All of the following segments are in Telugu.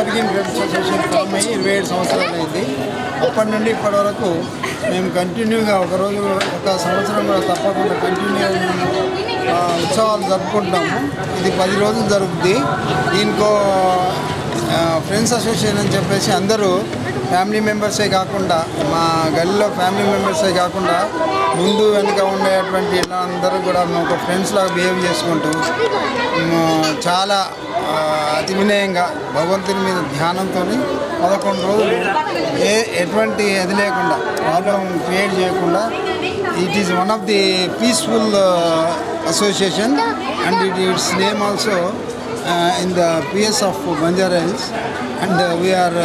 ఎవరిగిన్ ఫ్రెండ్స్ అసోసియేషన్ ఫామ్ అయ్యి ఇరవై ఏడు సంవత్సరాలు అయింది అప్పటి నుండి ఇప్పటి వరకు మేము కంటిన్యూగా ఒకరోజు ఒక సంవత్సరం కూడా తప్పకుండా కంటిన్యూ ఉత్సవాలు జరుపుకుంటాము ఇది పది రోజులు జరుగుద్ది దీనికో ఆ, ఫ్రెండ్స్ అసోసియేషన్ అని చెప్పేసి అందరూ ఫ్యామిలీ మెంబర్సే కాకుండా మా గల్లీలో ఫ్యామిలీ మెంబర్సే కాకుండా ముందు వెనుక ఉండేటువంటి ఇలా అందరూ కూడా మేము ఒక ఫ్రెండ్స్ లాగా బిహేవ్ చేసుకుంటూ మేము చాలా ఆ, అతి వినయంగా భగవంతుని మీద ధ్యానంతో పదకొండు రోజులు ఏ ఎటువంటి అది లేకుండా ప్రాబ్లం క్రియేట్ చేయకుండా it is one of the peaceful association and it it's name also in the PS of Banjara Hills and we're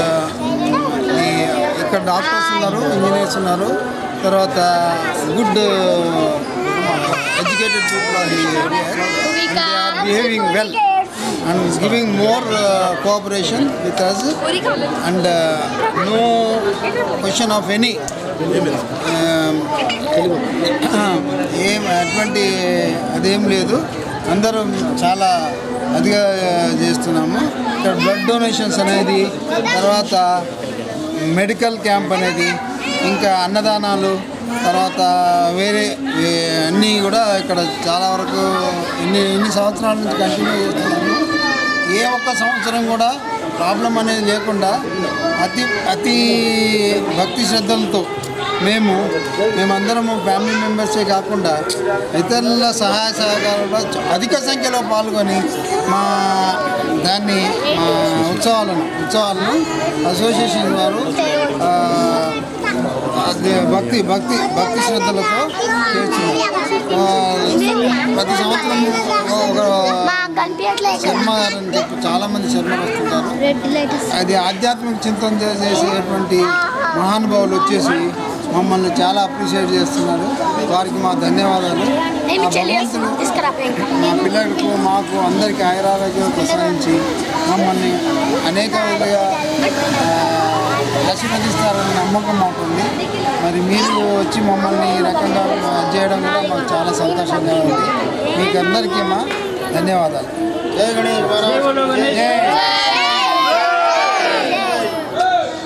ఇక్కడ డాక్టర్స్ ఉన్నారు ఇంజనీర్స్ ఉన్నారు తర్వాత good educated people are are behaving well and giving more cooperation with us and no question of any ఏం అటువంటి అదేం లేదు అందరం చాలా అదిగా చేస్తున్నాము ఇక్కడ బ్లడ్ డొనేషన్స్ అనేది తర్వాత మెడికల్ క్యాంప్ అనేది ఇంకా అన్నదానాలు తర్వాత వేరే ఏ- అన్నీ కూడా ఇక్కడ చాలా వరకు ఇన్ని ఇన్ని సంవత్సరాల నుంచి కంటిన్యూ చేస్తున్నాము ఏ ఒక్క సంవత్సరం కూడా ప్రాబ్లం అనేది లేకుండా అతి అతి భక్తి శ్రద్ధలతో మేము మేమందరము ఫ్యామిలీ మెంబర్సే కాకుండా ఇతరుల సహాయ సహకారంలో చ- అధిక సంఖ్యలో పాల్గొని మా దాన్ని మా ఉత్సవాలను ఉత్సవాలను అసోసియేషన్ వారు ఆ, అది భక్తి భక్తి భక్తి శ్రద్ధలతో చేస్తున్నారు ఆ, ప్రతి సంవత్సరం ఒక శర్మ గారు అని చెప్పి చాలామంది శర్మలు వస్తుంటారు అది ఆధ్యాత్మిక చింతన చే- చేసేటువంటి మహానుభావులు వచ్చేసి మమ్మల్ని చాలా అప్రిషియేట్ చేస్తున్నారు వారికి మా ధన్యవాదాలు ఆ భగవంతుడు మా పిల్లలకు మాకు అందరికీ ఆయురారోగ్యం ప్రసాదించి మమ్మల్ని అనేక విధంగా ఆ, ఆశీర్వదిస్తారని నమ్మకం మాకుంది మరి మీరు వచ్చి మమ్మల్ని ఈ రకంగా చేయడం కూడా మాకు చాలా సంతోషంగా ఉంది మీకు అందరికీ మా ధన్యవాదాలు జై గణేష్ మహారాజ్. జై